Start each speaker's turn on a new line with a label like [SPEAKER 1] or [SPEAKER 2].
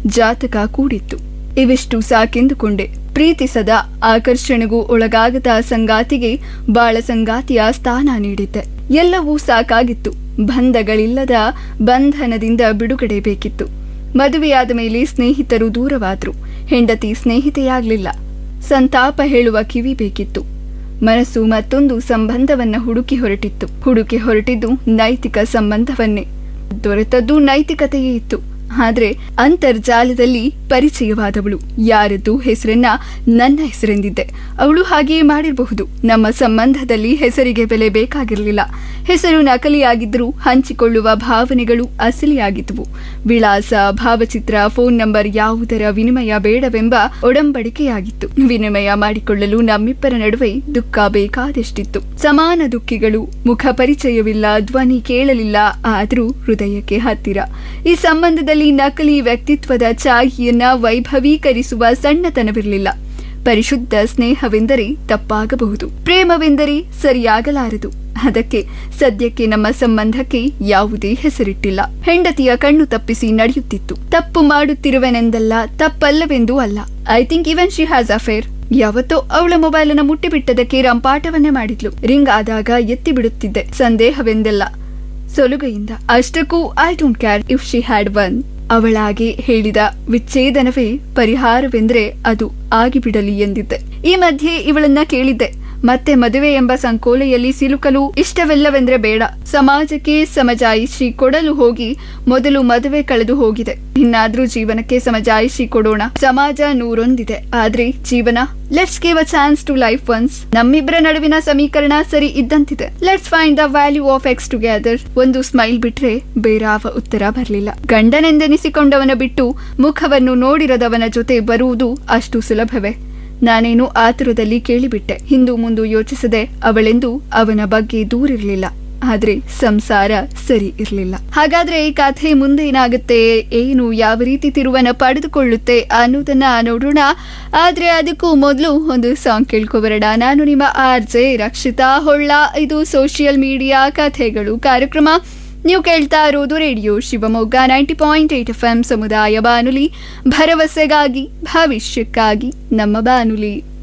[SPEAKER 1] ಜಾತಕ ಕೂಡಿತ್ತು ಇವಿಷ್ಟು ಸಾಕೆಂದುಕೊಂಡೆ ಪ್ರೀತಿಸದ ಆಕರ್ಷಣೆಗೂ ಒಳಗಾಗದ ಸಂಗಾತಿಗೆ ಬಾಳ ಸಂಗಾತಿಯ ಸ್ಥಾನ ನೀಡಿದ್ದೆ ಎಲ್ಲವೂ ಸಾಕಾಗಿತ್ತು ಬಂಧಗಳಿಲ್ಲದ ಬಂಧನದಿಂದ ಬಿಡುಗಡೆ ಬೇಕಿತ್ತು ಮದುವೆಯಾದ ಮೇಲೆ ಸ್ನೇಹಿತರು ದೂರವಾದ್ರು ಹೆಂಡತಿ ಸ್ನೇಹಿತೆಯಾಗ್ಲಿಲ್ಲ ಸಂತಾಪ ಹೇಳುವ ಕಿವಿ ಬೇಕಿತ್ತು ಮನಸ್ಸು ಮತ್ತೊಂದು ಸಂಬಂಧವನ್ನ ಹುಡುಕಿ ಹೊರಟಿತ್ತು ಹುಡುಕಿ ಹೊರಟಿದ್ದು ನೈತಿಕ ಸಂಬಂಧವನ್ನೇ ದೊರೆತದ್ದು ನೈತಿಕತೆಯೇ ಇತ್ತು ಆದ್ರೆ ಅಂತರ್ಜಾಲದಲ್ಲಿ ಪರಿಚಯವಾದವಳು ಯಾರದ್ದು ಹೆಸರನ್ನ ನನ್ನ ಹೆಸರೆಂದಿದ್ದೆ ಅವಳು ಹಾಗೆಯೇ ಮಾಡಿರಬಹುದು ನಮ್ಮ ಸಂಬಂಧದಲ್ಲಿ ಹೆಸರಿಗೆ ಬೆಲೆ ಬೇಕಾಗಿರಲಿಲ್ಲ ಹೆಸರು ನಕಲಿಯಾಗಿದ್ದರೂ ಹಂಚಿಕೊಳ್ಳುವ ಭಾವನೆಗಳು ಅಸಲಿಯಾಗಿದ್ವು ವಿಳಾಸ ಭಾವಚಿತ್ರ ಫೋನ್ ನಂಬರ್ ಯಾವುದರ ವಿನಿಮಯ ಬೇಡವೆಂಬ ಒಡಂಬಡಿಕೆಯಾಗಿತ್ತು ವಿನಿಮಯ ಮಾಡಿಕೊಳ್ಳಲು ನಮ್ಮಿಬ್ಬರ ನಡುವೆ ದುಃಖ ಬೇಕಾದಷ್ಟಿತ್ತು ಸಮಾನ ದುಃಖಿಗಳು ಮುಖ ಪರಿಚಯವಿಲ್ಲ ಧ್ವನಿ ಕೇಳಲಿಲ್ಲ ಆದರೂ ಹೃದಯಕ್ಕೆ ಹತ್ತಿರ ಈ ಸಂಬಂಧದಲ್ಲಿ ನಕಲಿ ವ್ಯಕ್ತಿತ್ವದ ಚಾಹಿಯನ್ನ ವೈಭವೀಕರಿಸುವ ಸಣ್ಣತನವಿರಲಿಲ್ಲ ಪರಿಶುದ್ಧ ಸ್ನೇಹವೆಂದರೆ ತಪ್ಪಾಗಬಹುದು ಪ್ರೇಮವೆಂದರೆ ಸರಿಯಾಗಲಾರದು ಅದಕ್ಕೆ ಸದ್ಯಕ್ಕೆ ನಮ್ಮ ಸಂಬಂಧಕ್ಕೆ ಯಾವುದೇ ಹೆಸರಿಟ್ಟಿಲ್ಲ ಹೆಂಡತಿಯ ಕಣ್ಣು ತಪ್ಪಿಸಿ ನಡೆಯುತ್ತಿತ್ತು ತಪ್ಪು ಮಾಡುತ್ತಿರುವೆನೆಂದಲ್ಲ ತಪ್ಪಲ್ಲವೆಂದೂ ಅಲ್ಲ I think even she has affair ಯಾವತ್ತೋ ಅವಳ ಮೊಬೈಲ್ ಅನ್ನ ಮುಟ್ಟಿಬಿಟ್ಟದಕ್ಕೆ ರಂಪಾಟವನ್ನೇ ಮಾಡಿದ್ಲು ರಿಂಗ್ ಆದಾಗ ಎತ್ತಿ ಬಿಡುತ್ತಿದ್ದೆ ಸಂದೇಹವೆಂದೆಲ್ಲ ಸೊಲುಗೆಯಿಂದ ಅಷ್ಟಕ್ಕೂ I don't care if she had one ಅವಳಾಗೆ ಹೇಳಿದ ವಿಚ್ಛೇದನವೇ ಪರಿಹಾರವೆಂದ್ರೆ ಅದು ಆಗಿಬಿಡಲಿ ಎಂದಿದ್ದೆ ಈ ಮಧ್ಯೆ ಇವಳನ್ನ ಕೇಳಿದ್ದೆ ಮತ್ತೆ ಮದುವೆ ಎಂಬ ಸಂಕೋಲೆಯಲ್ಲಿ ಸಿಲುಕಲು ಇಷ್ಟವೆಲ್ಲವೆಂದ್ರೆ ಬೇಡ ಸಮಾಜಕ್ಕೆ ಸಮಜಾಯಿಷಿ ಕೊಡಲು ಹೋಗಿ ಮೊದಲು ಮದುವೆ ಕಳೆದು ಹೋಗಿದೆ ಇನ್ನಾದ್ರೂ ಜೀವನಕ್ಕೆ ಸಮಜಾಯಿಷಿ ಕೊಡೋಣ ಸಮಾಜ ನೂರೊಂದಿದೆ ಆದ್ರೆ ಜೀವನ let's give a chance to life once ನಮ್ಮಿಬ್ಬರ ನಡುವಿನ ಸಮೀಕರಣ ಸರಿ ಇದ್ದಂತಿದೆ let's find the value of x together ಒಂದು ಸ್ಮೈಲ್ ಬಿಟ್ರೆ ಬೇರಾವ ಉತ್ತರ ಬರಲಿಲ್ಲ ಗಂಡನೆಂದೆನಿಸಿಕೊಂಡವನ ಬಿಟ್ಟು ಮುಖವನ್ನು ನೋಡಿರದವನ ಜೊತೆ ಬರುವುದು ಅಷ್ಟು ಸುಲಭವೇ ನಾನೇನು ಆತುರದಲ್ಲಿ ಕೇಳಿಬಿಟ್ಟೆ ಹಿಂದು ಮುಂದು ಯೋಚಿಸದೆ ಅವಳೆಂದು ಅವನ ಬಗ್ಗೆ ದೂರಿರಲಿಲ್ಲ ಆದ್ರೆ ಸಂಸಾರ ಸರಿ ಇರಲಿಲ್ಲ ಹಾಗಾದ್ರೆ ಈ ಕಥೆ ಮುಂದೆ ಏನಾಗುತ್ತೆ ಏನು ಯಾವ ರೀತಿ ತಿರುವನ್ನ ಪಡೆದುಕೊಳ್ಳುತ್ತೆ ಅನ್ನೋದನ್ನ ನೋಡೋಣ ಆದ್ರೆ ಅದಕ್ಕೂ ಮೊದಲು ಒಂದು ಸಾಂಗ್ ಕೇಳ್ಕೊಬರೋಣ ನಾನು ನಿಮ್ಮ ಆರ್ ಜೆ ರಕ್ಷಿತಾ ಹೊಳ್ಳ ಇದು ಸೋಷಿಯಲ್ ಮೀಡಿಯಾ ಕಥೆಗಳು ಕಾರ್ಯಕ್ರಮ ನೀವು ಕೇಳ್ತಾ ಇರೋದು radio Shivamogga ninety point eight F M ಸಮುದಾಯ ಬಾನುಲಿ ಭರವಸೆಗಾಗಿ ಭವಿಷ್ಯಕ್ಕಾಗಿ ನಮ್ಮ ಬಾನುಲಿ